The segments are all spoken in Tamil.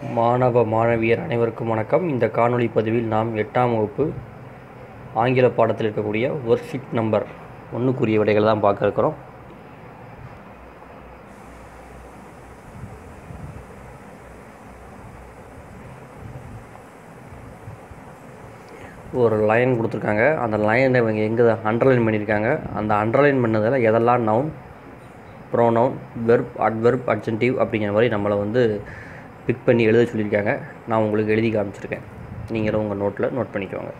மாணவ மாணவியர் அனைவருக்கும் வணக்கம் இந்த காணொளி பதிவில் நாம் எட்டாம் வகுப்பு ஆங்கில பாடத்தில் இருக்கக்கூடிய ஒர்க்ஷீட் நம்பர் ஒன்றுக்குரிய விடைகள் தான் பார்க்க இருக்கிறோம் ஒரு லைன் கொடுத்துருக்காங்க அந்த லைனை இவங்க எங்கே அண்டர்லைன் பண்ணியிருக்காங்க அந்த அண்டர்லைன் பண்ணதில் எதெல்லாம் noun pronoun verb adverb adjective அப்படிங்கிற மாதிரி நம்மளை வந்து பிக் பண்ணி எழுத சொல்லியிருக்காங்க நான் உங்களுக்கு எழுதி காமிச்சிருக்கேன் நீங்களும் உங்கள் நோட்டில் நோட் பண்ணிக்கோங்க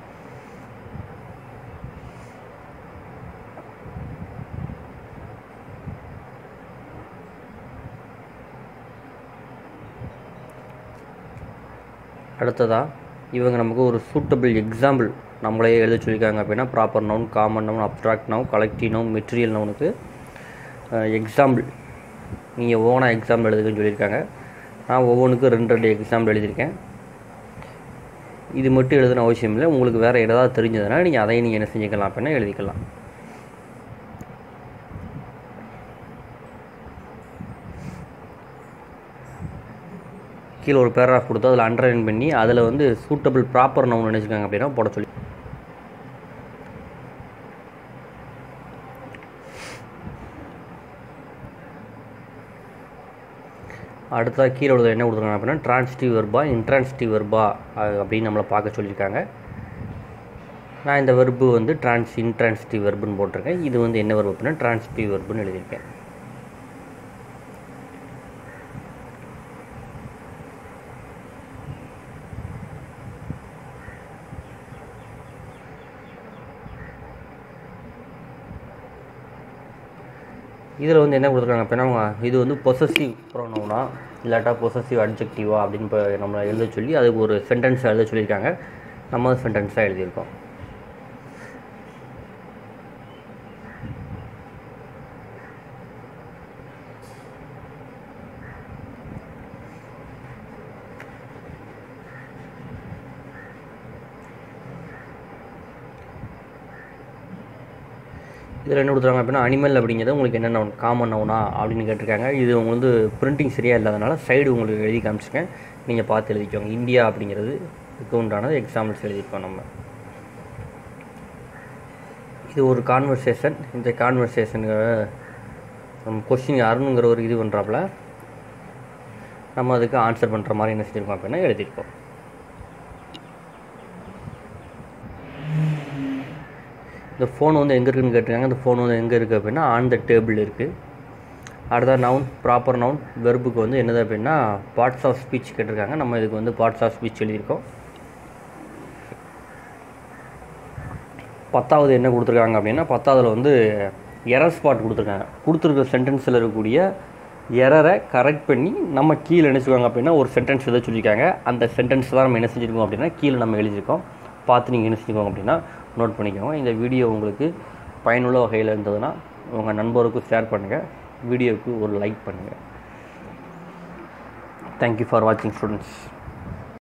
அடுத்ததாக இவங்க நமக்கு ஒரு சூட்டபிள் எக்ஸாம்பிள் நம்மளே எழுத சொல்லியிருக்காங்க அப்படின்னா proper noun common noun abstract noun collective noun material நவுனுக்கு எக்ஸாம்பிள் நீங்கள் ஓனாக எக்ஸாம்பிள் எழுதுக்குன்னு சொல்லியிருக்காங்க நான் ஒவ்வொன்றுக்கும் ரெண்டு ரெண்டு எக்ஸாம்பிள் எழுதியிருக்கேன் இது மட்டும் எழுதுன அவசியம் இல்லை உங்களுக்கு வேறு ஏதாவது தெரிஞ்சதுன்னா நீங்கள் அதையும் நீங்கள் என்ன செஞ்சுக்கலாம் அப்படின்னா எழுதிக்கலாம் கீழே ஒரு பேராகிராஃப் கொடுத்து அதில் அண்டர்லைன் பண்ணி அதில் வந்து சூட்டபிள் ப்ராப்பர் நவுன் நினச்சிக்காங்க அப்படின்னா போட சொல்லி அடுத்ததாக கீழே உள்ளது என்ன கொடுத்துருக்காங்க அப்படின்னா டிரான்ஸ்டிவ் வெர்பா இன்ட்ரான்ஸ்டிவ் வெர்பா அப்படின்னு நம்மளை பார்க்க சொல்லியிருக்காங்க நான் இந்த வெர்பு வந்து டிரான்ஸ் இன்ட்ரான்ஸ்டிவ் வெர்புன்னு போட்டிருக்கேன் இது வந்து என்ன வெர்பு அப்படின்னா டிரான்ஸ்டிவ் வெர்புன்னு எழுதியிருக்கேன் இதில் வந்து என்ன கொடுத்துருக்காங்க அப்படின்னா இது வந்து பொசசிவ் ப்ரோனவுனா இல்லாட்டா பொசசிவ் அட்ஜெக்டிவா அப்படின்னு இப்போ நம்மளை எழுத சொல்லி அதுக்கு ஒரு சென்டென்ஸாக எழுத சொல்லியிருக்காங்க நம்ம சென்டென்ஸாக எழுதியிருக்கோம் இதில் என்ன கொடுத்துருக்காங்க அப்படின்னா அனிமல் அப்படிங்கிறது உங்களுக்கு என்ன நவுன் காமன் நவுனா அப்படின்னு கேட்டிருக்காங்க இது உங்களுக்கு வந்து பிரிண்டிங் சரியாக இல்லாதனால சைடு உங்களுக்கு எழுதி காமிச்சிருக்கேன் நீங்கள் பார்த்து எழுதிக்கோங்க இந்தியா அப்படிங்கிறது இதுக்கு உண்டானது எக்ஸாம்பிள்ஸ் எழுதியிருக்கோம் நம்ம இது ஒரு கான்வர்சேஷன் இந்த கான்வர்சேஷனுக்கு நம்ம கொஸ்டின் அருணுங்கிற ஒரு இது பண்ணுறாப்புல நம்ம அதுக்கு ஆன்சர் பண்ணுற மாதிரி என்ன செஞ்சுருக்கோம் அப்படின்னா எழுதியிருக்கோம் இந்த ஃபோன் வந்து எங்கே இருக்குதுன்னு கேட்டிருக்காங்க இந்த ஃபோன் வந்து எங்கே இருக்குது அப்படின்னா ஆன் த டேபிள் இருக்குது அடுத்த நவுன் ப்ராப்பர் நவுன் வெர்புக்கு வந்து என்னது அப்படின்னா பார்ட்ஸ் ஆஃப் ஸ்பீச் கேட்டிருக்காங்க நம்ம இதுக்கு வந்து பார்ட்ஸ் ஆஃப் ஸ்பீச் எழுதியிருக்கோம் பத்தாவது என்ன கொடுத்துருக்காங்க அப்படின்னா பத்தாவதில் வந்து எரர் ஸ்பாட் கொடுத்துருக்காங்க கொடுத்துருக்க சென்டென்ஸில் இருக்கக்கூடிய எரரை கரெக்ட் பண்ணி நம்ம கீழே நினச்சிக்கோங்க அப்படின்னா ஒரு சென்டென்ஸ் எழுத சொல்லியிருக்காங்க அந்த சென்டென்ஸ் தான் நம்ம என்ன செஞ்சுருக்கோம் அப்படின்னா கீழே நம்ம எழுதியிருக்கோம் பார்த்து நீங்கள் என்ன செஞ்சுக்கோங்க அப்படின்னா நோட் பண்ணிக்கோங்க இந்த வீடியோ உங்களுக்கு பயனுள்ள வகையில் இருந்ததுன்னா உங்கள் நண்பருக்கும் ஷேர் பண்ணுங்கள் வீடியோவுக்கு ஒரு லைக் பண்ணுங்கள் தேங்க்யூ ஃபார் வாட்சிங் ஸ்டூடெண்ட்ஸ்